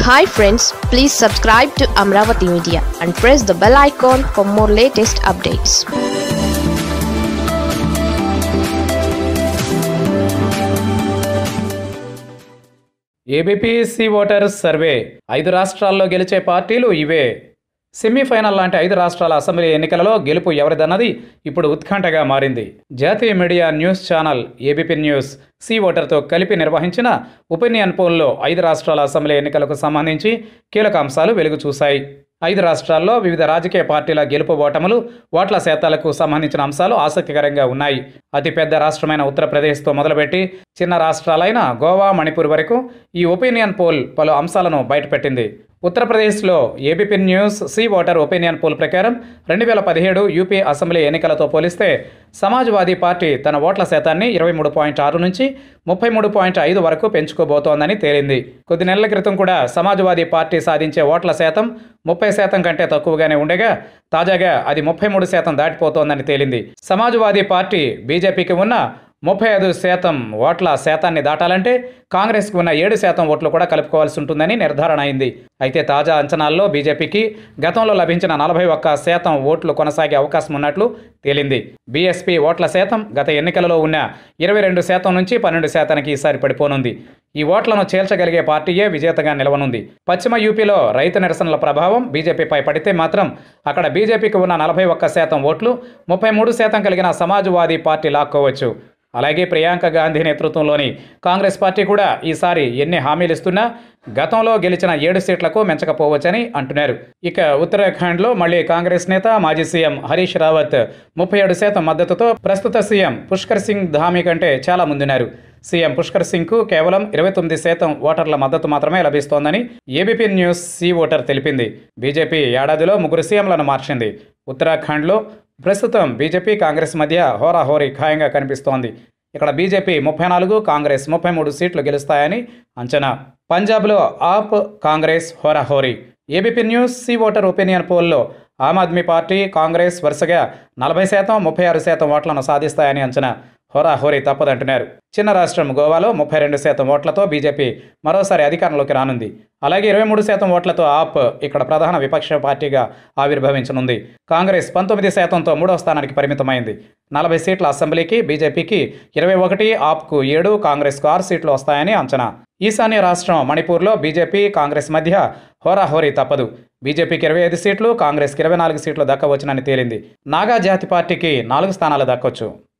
hi friends please subscribe to Amaravati media and press the bell icon for more latest updates ABP C voters survey ఐదు రాష్ట్రాల్లో గెలిచే పార్టీలు ఇవే semi-final లాంటి ఐదు రాష్ట్రాల అసెంబ్లీ ఎన్నికలలో గెలుపు ఎవరిదన్నది ఇప్పుడు ఉత్కంఠగా మారింది జాతీయ media news channel ABP news C ఓటర్తో కలిపి నిర్వహించిన ఒపీనియన్ పోల్లో ఐదు రాష్ట్రాల అసెంబ్లీ ఎన్నికలకు సంబంధించి కీలక అంశాలు వెలుగు చూశాయి ఐదు రాష్ట్రాల్లో వివిధ రాజకీయ పార్టీల గెలుపు ఓటములు ఓట్ల శాతాలకు సంబంధించిన అంశాలు ఆసక్తికరంగా ఉన్నాయి అతిపెద్ద రాష్ట్రమైన ఉత్తరప్రదేశ్తో మొదలుపెట్టి చిన్న రాష్ట్రాలైన గోవా మణిపూర్ వరకు ఈ ఒపీనియన్ పోల్ పలు అంశాలను బయటపెట్టింది ఉత్తరప్రదేశ్లో ABP news C voter opinion poll ప్రకారం రెండు వేల పదిహేడు యూపీ అసెంబ్లీ ఎన్నికలతో పోలిస్తే సమాజ్వాదీ పార్టీ తన ఓట్ల శాతాన్ని ఇరవై మూడు పాయింట్ ఆరు నుంచి ముప్పై మూడు పాయింట్ ఐదు వరకు పెంచుకోబోతోందని తేలింది కొద్ది నెలల క్రితం కూడా సమాజ్వాదీ పార్టీ సాధించే ఓట్ల శాతం ముప్పై శాతం కంటే తక్కువగానే ఉండగా తాజాగా అది ముప్పై మూడు శాతం దాటిపోతోందని తేలింది సమాజ్వాదీ పార్టీ బీజేపీకి ఉన్న ముప్పై ఐదు శాతం ఓట్ల శాతాన్ని దాటాలంటే కాంగ్రెస్కి ఉన్న ఏడు శాతం ఓట్లు కూడా కలుపుకోవాల్సి ఉంటుందని నిర్ధారణ అయింది అయితే తాజా అంచనాల్లో బీజేపీకి గతంలో లభించిన నలభై ఒక్క శాతం ఓట్లు కొనసాగే అవకాశం ఉన్నట్లు తేలింది బీఎస్పీ ఓట్ల శాతం గత ఎన్నికలలో ఉన్న ఇరవై రెండు శాతం నుంచి పన్నెండు శాతానికి ఈసారి పడిపోనుంది ఈ ఓట్లను చేల్చగలిగే పార్టీయే విజేతగా నిలవనుంది పశ్చిమ యూపీలో రైతు నిరసనల ప్రభావం బీజేపీపై పడితే మాత్రం అక్కడ బీజేపీకి ఉన్న నలభై ఒక్క శాతం ఓట్లు ముప్పై మూడు శాతం కలిగిన సమాజ్వాదీ పార్టీ లాక్కోవచ్చు అలాగే ప్రియాంక గాంధీ నేతృత్వంలోని కాంగ్రెస్ పార్టీ కూడా ఈసారి ఎన్ని హామీలు ఇస్తున్నా గతంలో గెలిచిన ఏడు సీట్లకు మెచ్చకపోవచ్చని అంటున్నారు ఇక ఉత్తరాఖండ్లో మళ్ళీ కాంగ్రెస్ నేత మాజీ సీఎం హరీష్ రావత్ ముప్పై ఏడు శాతం మద్దతుతో ప్రస్తుత సీఎం పుష్కర్ సింగ్ ధామీ కంటే చాలా ముందున్నారు సీఎం పుష్కర్ సింగ్కు కేవలం ఇరవై తొమ్మిది శాతం ఓటర్ల మద్దతు మాత్రమే లభిస్తోందని ఏబీపీ న్యూస్ సి ఓటర్ తెలిపింది బీజేపీ ఏడాదిలో ముగ్గురు సీఎంలను మార్చింది ఉత్తరాఖండ్లో ప్రస్తుతం బీజేపీ కాంగ్రెస్ మధ్య హోరాహోరీ ఖాయంగా కనిపిస్తోంది ఇక్కడ బీజేపీ ముప్పై నాలుగు కాంగ్రెస్ ముప్పై మూడు సీట్లు గెలుస్తాయని అంచనా పంజాబ్లో ఆప్ కాంగ్రెస్ హోరాహోరీ ABP news C voter opinion పోల్లో ఆమ్ ఆద్మీ పార్టీ కాంగ్రెస్ వరుసగా నలభై శాతం ముప్పై ఆరు శాతం ఓట్లను సాధిస్తాయని అంచనా హోరాహోరీ తప్పదంటున్నారు చిన్న రాష్ట్రం గోవాలో ముప్పై రెండు శాతం ఓట్లతో బీజేపీ మరోసారి అధికారంలోకి రానుంది అలాగే ఇరవై మూడు శాతం ఓట్లతో ఆప్ ఇక్కడ ప్రధాన విపక్ష పార్టీగా ఆవిర్భవించనుంది కాంగ్రెస్ పంతొమ్మిది శాతంతో మూడో స్థానానికి పరిమితమైంది నలభై సీట్ల అసెంబ్లీకి బీజేపీకి ఇరవై ఒకటి ఆప్కు ఏడు కాంగ్రెస్కు ఆరు సీట్లు వస్తాయని అంచనా ఈశాన్య రాష్ట్రం మణిపూర్లో బీజేపీ కాంగ్రెస్ మధ్య హోరాహోరీ తప్పదు బీజేపీకి ఇరవై ఐదు సీట్లు కాంగ్రెస్కి ఇరవై నాలుగు సీట్లు దక్కవచ్చునని తేలింది నాగా జాతి పార్టీకి నాలుగు స్థానాలు దక్కొచ్చు